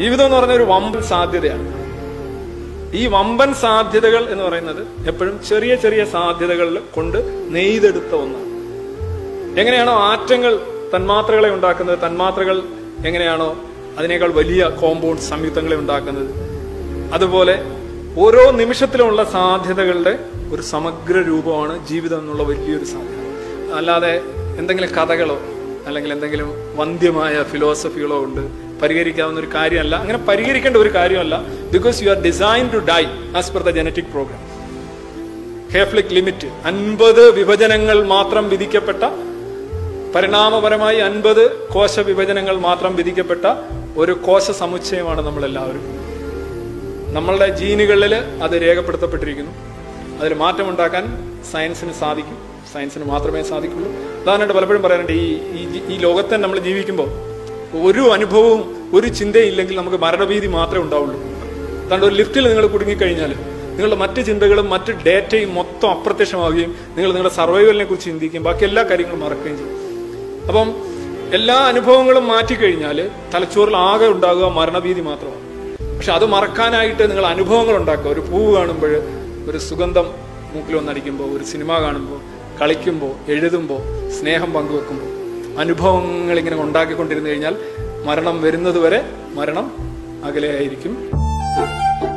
ജീവിതം എന്ന് പറയുന്ന ഒരു വമ്പൻ സാധ്യതയാണ് ഈ വമ്പൻ സാധ്യതകൾ എന്ന് പറയുന്നത് എപ്പോഴും ചെറിയ ചെറിയ സാധ്യതകൾ കൊണ്ട് നെയ്തെടുത്ത ഒന്നാണ് എങ്ങനെയാണോ ആറ്റങ്ങൾ തന്മാത്രകളെ ഉണ്ടാക്കുന്നത് തന്മാത്രകൾ എങ്ങനെയാണോ അതിനേക്കാൾ വലിയ കോമ്പൗണ്ട് സംയുക്തങ്ങളെ ഉണ്ടാക്കുന്നത് അതുപോലെ ഓരോ നിമിഷത്തിലുമുള്ള സാധ്യതകളുടെ ഒരു സമഗ്ര രൂപമാണ് ജീവിതം എന്നുള്ള വലിയൊരു സാധ്യത അല്ലാതെ എന്തെങ്കിലും കഥകളോ അല്ലെങ്കിൽ എന്തെങ്കിലും വന്ധ്യമായ ഫിലോസഫികളോ ഉണ്ട് പരിഹരിക്കാവുന്ന ഒരു കാര്യമല്ല അങ്ങനെ പരിഹരിക്കേണ്ട ഒരു കാര്യമല്ല because you are design to die as per the genetic program Hayflick limit അൻപത് വിഭജനങ്ങൾ മാത്രം വിധിക്കപ്പെട്ട പരിണാമപരമായി അൻപത് കോശ വിഭജനങ്ങൾ മാത്രം വിധിക്കപ്പെട്ട ഒരു കോശ സമുച്ചയമാണ് നമ്മളെല്ലാവരും നമ്മളുടെ ജീനുകളിൽ അത് രേഖപ്പെടുത്തപ്പെട്ടിരിക്കുന്നു അതിൽ മാറ്റമുണ്ടാക്കാൻ സയൻസിന് സാധിക്കും സയൻസിന് മാത്രമേ സാധിക്കുള്ളൂ ഉദാഹരണമായിട്ട് പലപ്പോഴും പറയാറുണ്ട് ഈ ഈ ജി- ഈ ലോകത്തെ നമ്മൾ ജീവിക്കുമ്പോൾ ഒരു അനുഭവവും ഒരു ചിന്തയും ഇല്ലെങ്കിൽ നമുക്ക് മരണഭീതി മാത്രമേ ഉണ്ടാവുള്ളൂ അതുകൊണ്ട് ഒരു ലിഫ്റ്റിൽ നിങ്ങൾ കുടുങ്ങിക്കഴിഞ്ഞാൽ നിങ്ങളുടെ മറ്റ് ചിന്തകളും മറ്റ് ഡേറ്റയും മൊത്തം അപ്രത്യക്ഷമാവുകയും നിങ്ങൾ നിങ്ങളുടെ സർവൈവലിനെ കുറിച്ച് ചിന്തിക്കുകയും ബാക്കി എല്ലാ കാര്യങ്ങളും മറക്കുകയും ചെയ്യും അപ്പം എല്ലാ അനുഭവങ്ങളും മാറ്റിക്കഴിഞ്ഞാൽ തലച്ചോറിൽ ആകെ ഉണ്ടാകുക മരണഭീതി മാത്രമാണ് പക്ഷെ അത് മറക്കാനായിട്ട് നിങ്ങൾ അനുഭവങ്ങൾ ഉണ്ടാക്കുക ഒരു പൂവ് കാണുമ്പോൾ ഒരു സുഗന്ധം മൂക്കിൽ വന്നടിക്കുമ്പോൾ ഒരു സിനിമ കാണുമ്പോൾ കളിക്കുമ്പോൾ എഴുതുമ്പോൾ സ്നേഹം പങ്കുവെക്കുമ്പോൾ അനുഭവങ്ങൾ ഇങ്ങനെ ഉണ്ടാക്കിക്കൊണ്ടിരുന്നു കഴിഞ്ഞാൽ മരണം വരുന്നത് വരെ മരണം അകലെയായിരിക്കും